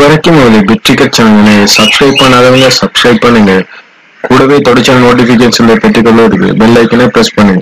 இதுவரைக்கும் ஒரு பிட்ரிக்கட் சேனலை சப்ஸ்கிரைப் பண்ணாதவங்க சப்ஸ்கிரைப் பண்ணுங்க கூடவே தொடர்ச்சி நோட்டிபிகேஷன்ல பெற்றுக்கொள்வதற்கு பெல் ஐக்கனை பிரஸ் பண்ணுங்க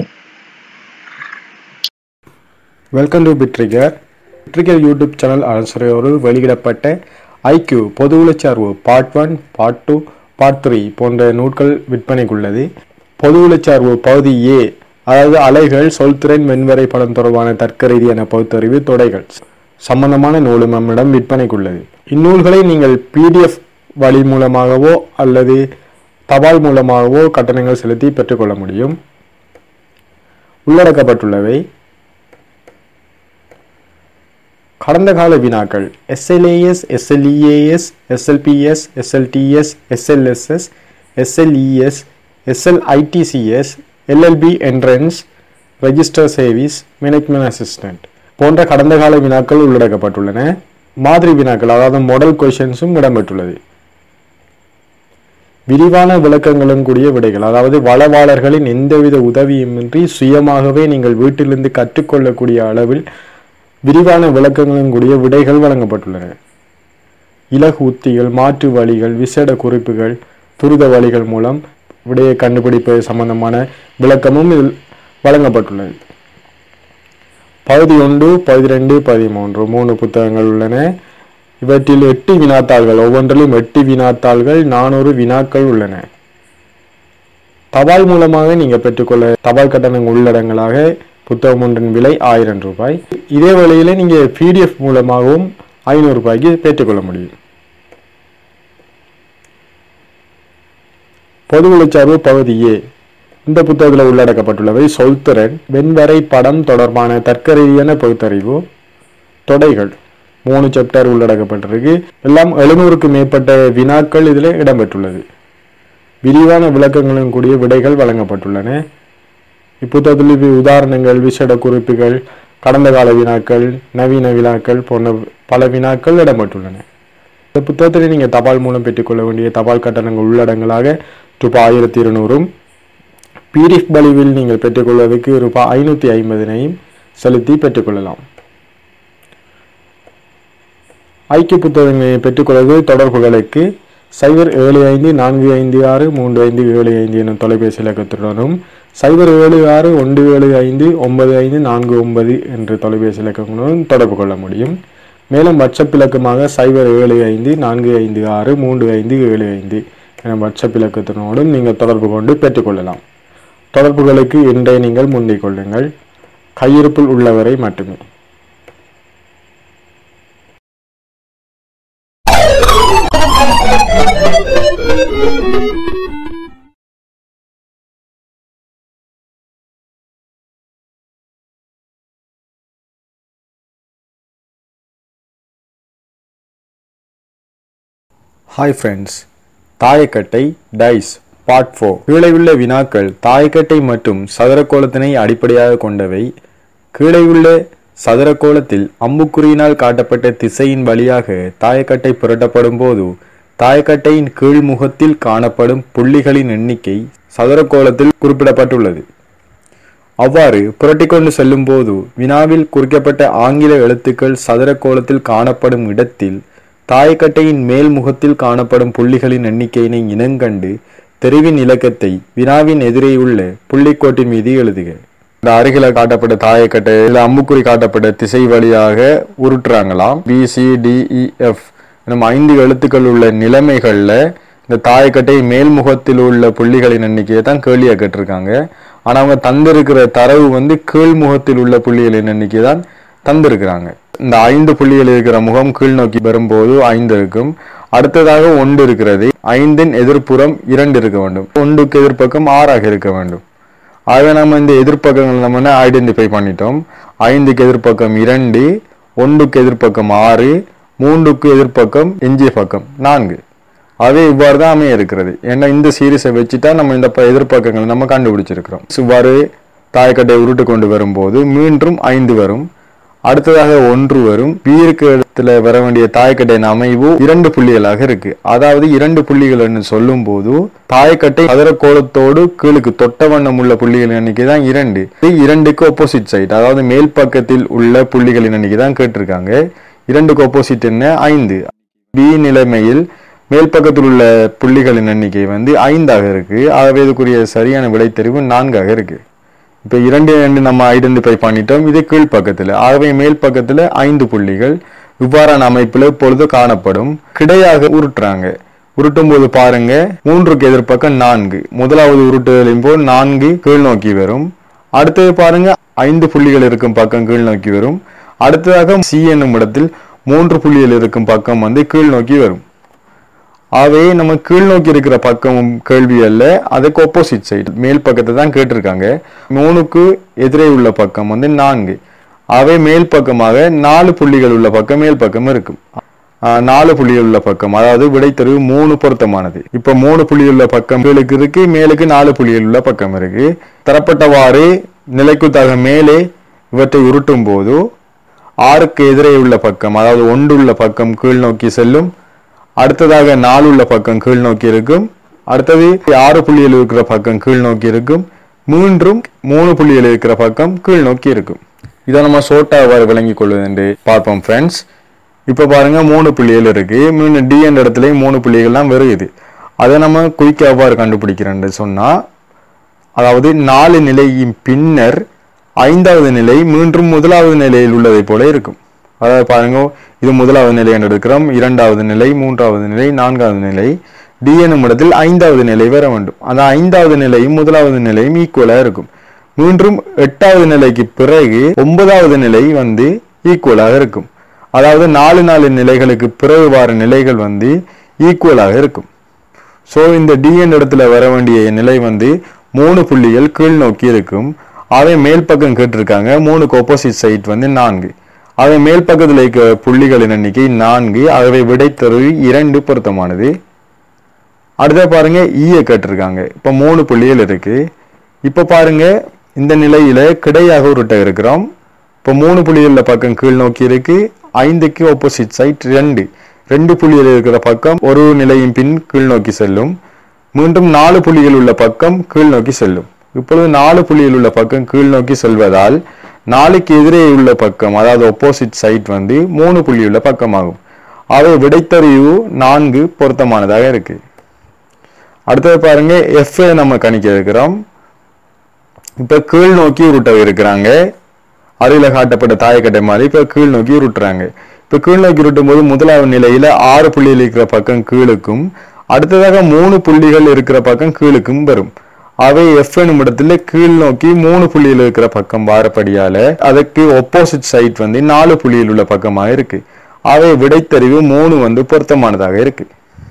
வெல்கம் டு பிட்ரிகர் பிட்ரிகர் யூடியூப் சேனல் ஆசிரியரோடு வெளியிடப்பட்ட ஐக்யூ பொது உளச்சார்பு part one part two part three போன்ற நூட்கள் விற்பனைக்குள்ளது பொது உளச்சார்பு பகுதி ஏ அதாவது அலைகள் சொல்திறன் மென்வரை படம் தொடர்பான தர்க்க ரீதியான பகுத்தறிவு தொடைகள் சம்பந்தமான நூலும் நம்மிடம் விற்பனைக்குள்ளது இந்நூல்களை நீங்கள் பிடிஎஃப் வழி மூலமாகவோ அல்லது தபால் மூலமாகவோ கட்டணங்கள் செலுத்தி பெற்றுக்கொள்ள முடியும் உள்ளடக்கப்பட்டுள்ளவை கடந்த கால வினாக்கள் SLAS SLEAS SLPS SLTS SLSS SLES SLIDCS LLB entrance register சேவிஸ் மேனேஜ்மெண்ட் அசிஸ்டன்ட் போன்ற கடந்த கால வினாக்கள் உள்ளடக்கப்பட்டுள்ளன மாதிரி வினாக்கள் அதாவது மாடல் கொஷின்ஸும் இடம்பெற்றுள்ளது விரிவான விளக்கங்களும் கூடிய விடைகள் அதாவது வளவாளர்களின் எந்தவித உதவியுமின்றி சுயமாகவே நீங்கள் வீட்டிலிருந்து கற்றுக்கொள்ளக்கூடிய அளவில் விரிவான விளக்கங்களும் கூடிய விடைகள் வழங்கப்பட்டுள்ளன இலகு உத்திகள் மாற்று வழிகள் விசேட குறிப்புகள் துரித வழிகள் மூலம் விடையை கண்டுபிடிப்பது சம்பந்தமான விளக்கமும் இதில் வழங்கப்பட்டுள்ளது பகுதி ஒன்று பதிரெண்டு பதிமூன்று மூணு புத்தகங்கள் உள்ளன இவற்றில் எட்டு வினாத்தாள்கள் ஒவ்வொன்றிலும் எட்டு வினாத்தாள்கள் நானூறு வினாக்கள் உள்ளன தபால் மூலமாக நீங்கள் பெற்றுக்கொள்ள தபால் கட்டணம் உள்ளடங்களாக புத்தகம் ஒன்றின் விலை ஆயிரம் ரூபாய் இதே வேளையில நீங்க பிடிஎஃப் மூலமாகவும் ஐநூறு ரூபாய்க்கு பெற்றுக்கொள்ள முடியும் பொது உளச்சார்பு பகுதி ஏ இந்த புத்தகத்தில் உள்ளடக்கப்பட்டுள்ளவை சொல்திறன் வெண்வரை படம் தொடர்பான தர்க்க ரீதியான பகுத்தறிவு தொடைகள் மூணு சாப்டர் உள்ளடக்கப்பட்டிருக்கு எல்லாம் எழுநூறுக்கு மேற்பட்ட வினாக்கள் இதில் இடம்பெற்றுள்ளது விரிவான விளக்கங்களும் கூடிய விடைகள் வழங்கப்பட்டுள்ளன இப்புத்தகத்தில் இவை உதாரணங்கள் விசேட குறிப்புகள் கடந்த கால வினாக்கள் நவீன வினாக்கள் போன்ற பல வினாக்கள் இடம்பெற்றுள்ளன இந்த புத்தகத்தில் நீங்கள் தபால் மூலம் பெற்றுக்கொள்ள வேண்டிய தபால் கட்டணங்கள் உள்ளடங்களாக ரூபாய் ஆயிரத்தி இருநூறும் பிடிஎஃப் பலிவில் நீங்கள் பெற்றுக்கொள்வதற்கு ரூபாய் ஐநூற்றி ஐம்பதினையும் செலுத்தி பெற்றுக்கொள்ளலாம் ஐக்கிய புத்தகங்களை பெற்றுக்கொள்வது தொடர்புகளுக்கு சைபர் ஏழு ஐந்து நான்கு ஐந்து ஆறு மூன்று ஐந்து ஏழு ஐந்து எனும் தொலைபேசி இலக்கத்துடனும் சைபர் ஏழு ஆறு ஒன்று ஏழு ஐந்து ஒன்பது ஐந்து நான்கு ஒன்பது என்ற தொலைபேசி இலக்கங்களுடன் தொடர்பு கொள்ள முடியும் மேலும் வாட்ஸ்அப் இலக்கமாக சைபர் ஏழு ஐந்து நான்கு ஐந்து ஆறு மூன்று ஐந்து ஏழு ஐந்து என வாட்ஸ்அப் இலக்கத்தினோடும் நீங்கள் தொடர்பு கொண்டு பெற்றுக்கொள்ளலாம் தொடர்புகளுக்கு இன்றைய நீங்கள் முந்திக் கொள்ளுங்கள் கையிருப்பில் உள்ளவரை மட்டுமே ஹாய் ஃப்ரெண்ட்ஸ் தாயக்கட்டை டைஸ் பார்ட் ஃபோர் கீழே உள்ள வினாக்கள் தாயக்கட்டை மற்றும் சதுரக்கோளத்தினை அடிப்படையாக கொண்டவை கீழே உள்ள சதுரக்கோளத்தில் அம்புக்குறியினால் காட்டப்பட்ட திசையின் வழியாக தாயக்கட்டை புரட்டப்படும் போது தாயக்கட்டையின் கீழ்முகத்தில் காணப்படும் புள்ளிகளின் எண்ணிக்கை சதுரக்கோளத்தில் குறிப்பிடப்பட்டுள்ளது அவ்வாறு புரட்டிக்கொண்டு செல்லும் போது வினாவில் குறிக்கப்பட்ட ஆங்கில எழுத்துக்கள் சதுரக்கோளத்தில் காணப்படும் இடத்தில் தாயக்கட்டையின் மேல் முகத்தில் காணப்படும் புள்ளிகளின் எண்ணிக்கையினை இனங்கண்டு தெரிவின் இலக்கத்தை வினாவின் எதிரே உள்ள புள்ளிக்கோட்டின் மீது எழுதுக இந்த அருகில காட்டப்பட்ட தாயக்கட்டை இல்ல அம்புக்குறி காட்டப்பட்ட திசை வழியாக உருட்டுறாங்களாம் B C D E F எனும் ஐந்து எழுத்துக்கள் உள்ள நிலைமைகள்ல இந்த தாயக்கட்டை மேல்முகத்தில் உள்ள புள்ளிகளின் எண்ணிக்கையை தான் கேள்வியா கேட்டிருக்காங்க ஆனா அவங்க தந்திருக்கிற தரவு வந்து கீழ்முகத்தில் உள்ள புள்ளிகளின் எண்ணிக்கை தான் தந்திருக்கிறாங்க இந்த ஐந்து புள்ளிகள் இருக்கிற முகம் கீழ் நோக்கி வரும்போது ஐந்து இருக்கும் அடுத்ததாக ஒன்று இருக்கிறது ஐந்தின் எதிர்ப்புறம் இரண்டு இருக்க வேண்டும் ஒன்றுக்கு எதிர்ப்பக்கம் ஆறாக இருக்க வேண்டும் ஆகவே நம்ம இந்த எதிர்ப்பக்கங்கள் நம்ம ஐடென்டிஃபை பண்ணிட்டோம் ஐந்துக்கு எதிர்ப்பக்கம் இரண்டு ஒன்றுக்கு எதிர்ப்பக்கம் ஆறு மூன்றுக்கு எதிர்ப்பக்கம் எஞ்சிய பக்கம் நான்கு அதே இவ்வாறு தான் அமைய இருக்கிறது ஏன்னா இந்த சீரீஸை வச்சுட்டா நம்ம இந்த ப- எதிர்ப்பக்கங்களை நம்ம கண்டுபிடிச்சிருக்கிறோம் இவ்வாறு தாயக்கட்டை உருட்டு கொண்டு வரும்போது மீண்டும் ஐந்து வரும் அடுத்ததாக ஒன்று வரும் வீருக்கு இடத்துல வர வேண்டிய தாயக்கட்டையின் அமைவு இரண்டு புள்ளிகளாக இருக்கு அதாவது இரண்டு புள்ளிகள்னு சொல்லும் போது தாயக்கட்டை சதுரக்கோளத்தோடு கீழுக்கு தொட்ட வண்ணம் உள்ள புள்ளிகளின் எண்ணிக்கை தான் இரண்டு இது இரண்டுக்கு opposite சைடு அதாவது மேல் பக்கத்தில் உள்ள புள்ளிகளின் எண்ணிக்கை தான் கேட்டிருக்காங்க இரண்டுக்கு opposite என்ன ஐந்து பி நிலைமையில் மேல் பக்கத்தில் உள்ள புள்ளிகளின் எண்ணிக்கை வந்து ஐந்தாக இருக்கு ஆகவே இதுக்குரிய சரியான விடை தெரிவு நான்காக இருக்கு இப்போ இரண்டு ரெண்டு நம்ம ஐடென்டிஃபை பண்ணிட்டோம் இது கீழ் பக்கத்தில் ஆகவே மேல் பக்கத்தில் ஐந்து புள்ளிகள் இவ்வாறான அமைப்பில் இப்பொழுது காணப்படும் கிடையாக உருட்டுறாங்க உருட்டும் போது பாருங்க மூன்றுக்கு எதிர்ப்பக்கம் நான்கு முதலாவது உருட்டுதலின் போல் நான்கு கீழ் நோக்கி வரும் அடுத்தது பாருங்க ஐந்து புள்ளிகள் இருக்கும் பக்கம் கீழ் நோக்கி வரும் அடுத்ததாக சி என்னும் இடத்தில் மூன்று புள்ளிகள் இருக்கும் பக்கம் வந்து கீழ் நோக்கி வரும் ஆகவே நம்ம கீழ் நோக்கி இருக்கிற பக்கம் கேள்வி அல்ல அதுக்கு ஆப்போசிட் சைடு மேல் பக்கத்தை தான் கேட்டிருக்காங்க மூணுக்கு எதிரே உள்ள பக்கம் வந்து நான்கு ஆகவே மேல் பக்கமாக நாலு புள்ளிகள் உள்ள பக்கம் மேல் பக்கம் இருக்கும் ஆஹ் நாலு புள்ளிகள் உள்ள பக்கம் அதாவது விடைத்தெரிவு மூணு பொருத்தமானது இப்ப மூணு புள்ளிகள் உள்ள பக்கம் கீழுக்கு இருக்கு மேலுக்கு நாலு புள்ளிகள் உள்ள பக்கம் இருக்கு தரப்பட்டவாறு நிலைக்குத்தாக மேலே இவற்றை உருட்டும் போது ஆறுக்கு எதிரே உள்ள பக்கம் அதாவது ஒன்று உள்ள பக்கம் கீழ் நோக்கி செல்லும் அடுத்ததாக நாலு உள்ள பக்கம் கீழ் நோக்கி இருக்கும் அடுத்தது ஆறு புள்ளியில் இருக்கிற பக்கம் கீழ் நோக்கி இருக்கும் மீண்டும் மூணு புள்ளியில் இருக்கிற பக்கம் கீழ் நோக்கி இருக்கும் இதை நம்ம சோட்டா எவ்வாறு விளங்கிக் கொள்வது என்று பார்ப்போம் ஃப்ரெண்ட்ஸ் இப்ப பாருங்க மூணு புள்ளிகள் இருக்கு மீண்டும் டி என்ற இடத்துலயும் மூணு புள்ளிகள்லாம் வருகுது அதை நம்ம குயிக்காக எவ்வாறு கண்டுபிடிக்கிறேன்னு சொன்னா அதாவது நாலு நிலையின் பின்னர் ஐந்தாவது நிலை மீண்டும் முதலாவது நிலையில் உள்ளதை போல இருக்கும் அதாவது பாருங்க இது முதலாவது நிலை என்று இருக்கிறோம் இரண்டாவது நிலை மூன்றாவது நிலை நான்காவது நிலை டி என்னும் இடத்தில் ஐந்தாவது நிலை வர வேண்டும் அந்த ஐந்தாவது நிலையும் முதலாவது நிலையும் ஈக்குவலா இருக்கும் மீண்டும் எட்டாவது நிலைக்கு பிறகு ஒன்பதாவது நிலை வந்து ஈக்குவலாக இருக்கும் அதாவது நாலு நாலு நிலைகளுக்கு பிறகு வர நிலைகள் வந்து ஈக்குவலாக இருக்கும் ஸோ இந்த டிஎன் இடத்துல வர வேண்டிய நிலை வந்து மூணு புள்ளிகள் கீழ் நோக்கி இருக்கும் அதை மேல் பக்கம் கேட்டிருக்காங்க மூணுக்கு ஆப்போசிட் சைட் வந்து நான்கு அதை மேல் பக்கத்தில் இருக்க புள்ளிகளின் எண்ணிக்கை நான்கு ஆகவே விடைத்தருவி இரண்டு பொருத்தமானது அடுத்த பாருங்க ஈய கேட்டிருக்காங்க இப்போ மூணு புள்ளிகள் இருக்கு இப்போ பாருங்க இந்த நிலையில கிடையாக உருட்ட இருக்கிறோம் இப்போ மூணு புள்ளிகளில் பக்கம் கீழ் நோக்கி இருக்கு ஐந்துக்கு ஆப்போசிட் சைட் ரெண்டு ரெண்டு புள்ளிகள் இருக்கிற பக்கம் ஒரு நிலையின் பின் கீழ் நோக்கி செல்லும் மீண்டும் நாலு புள்ளிகள் உள்ள பக்கம் கீழ் நோக்கி செல்லும் இப்பொழுது நாலு புள்ளிகள் உள்ள பக்கம் கீழ் நோக்கி செல்வதால் நாலுக்கு எதிரே உள்ள பக்கம் அதாவது ஆப்போசிட் சைட் வந்து மூணு புள்ளி உள்ள பக்கமாகும் அவை விடைத்தறிவு நான்கு பொருத்தமானதாக இருக்கு அடுத்தது பாருங்க எஃப் நம்ம கணிக்க இருக்கிறோம் இப்ப கீழ் நோக்கி உருட்ட இருக்கிறாங்க அருகில காட்டப்பட்ட தாயக்கட்டை மாதிரி இப்ப கீழ் நோக்கி உருட்டுறாங்க இப்ப கீழ் நோக்கி உருட்டும் போது முதலாவது நிலையில ஆறு புள்ளிகள் இருக்கிற பக்கம் கீழுக்கும் அடுத்ததாக மூணு புள்ளிகள் இருக்கிற பக்கம் கீழுக்கும் வரும் அவை எஃப் எனும் இடத்துல கீழ் நோக்கி மூணு புள்ளியில் இருக்கிற பக்கம் வாரப்படியால அதுக்கு ஒப்போசிட் சைட் வந்து நாலு புள்ளியில் உள்ள பக்கமாக இருக்கு அவை விடைத்தறிவு மூணு வந்து பொருத்தமானதாக இருக்கு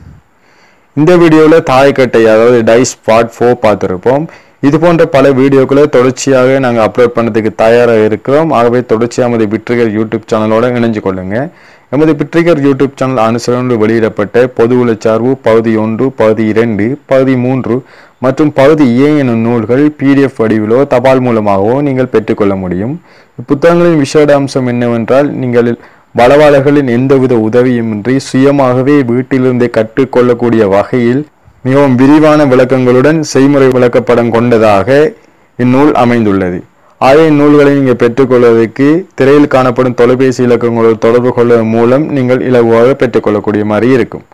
இந்த வீடியோல தாயக்கட்டை அதாவது டைஸ் பார்ட் ஃபோர் பார்த்துருப்போம் இது போன்ற பல வீடியோக்களை தொடர்ச்சியாக நாங்கள் அப்லோட் பண்ணதுக்கு தயாராக இருக்கிறோம் ஆகவே தொடர்ச்சியாக எமது பிட்ரிகர் யூடியூப் சேனலோட இணைஞ்சு கொள்ளுங்க எமது பிட்ரிகர் யூடியூப் சேனல் அனுசரணை வெளியிடப்பட்ட பொது உளச்சார்பு பகுதி ஒன்று பகுதி இரண்டு பகுதி மூன்று மற்றும் பகுதி ஏ எனும் நூல்கள் பிடிஎஃப் வடிவிலோ தபால் மூலமாகவோ நீங்கள் பெற்றுக்கொள்ள முடியும் இப்புத்தகங்களின் விசேட அம்சம் என்னவென்றால் நீங்கள் வளவாளர்களின் எந்தவித உதவியுமின்றி சுயமாகவே வீட்டிலிருந்தே கற்றுக்கொள்ளக்கூடிய வகையில் மிகவும் விரிவான விளக்கங்களுடன் செய்முறை விளக்கப்படம் கொண்டதாக இந்நூல் அமைந்துள்ளது ஆகிய நூல்களை நீங்கள் பெற்றுக்கொள்வதற்கு திரையில் காணப்படும் தொலைபேசி இலக்கங்களோடு தொடர்பு கொள்வதன் மூலம் நீங்கள் இலகுவாக பெற்றுக்கொள்ளக்கூடிய மாதிரி இருக்கும்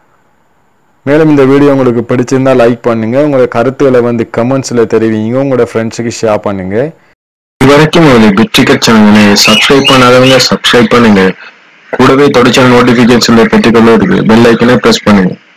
மேலும் இந்த வீடியோ உங்களுக்கு பிடிச்சிருந்தா லைக் பண்ணுங்க உங்களோட கருத்துக்களை வந்து கமெண்ட்ஸ்ல தெரிவிங்க உங்களோட ஃப்ரெண்ட்ஸுக்கு ஷேர் பண்ணுங்க இது வரைக்கும் ஒரு பிட்ரிகட் சேனலை சப்ஸ்கிரைப் பண்ணாதவங்க சப்ஸ்கிரைப் பண்ணுங்க கூடவே தொடர்ச்சியான நோட்டிபிகேஷன் பெற்றுக்கொள்ள இருக்கு பெல் ஐக்கனை பிரஸ் பண்ணுங்க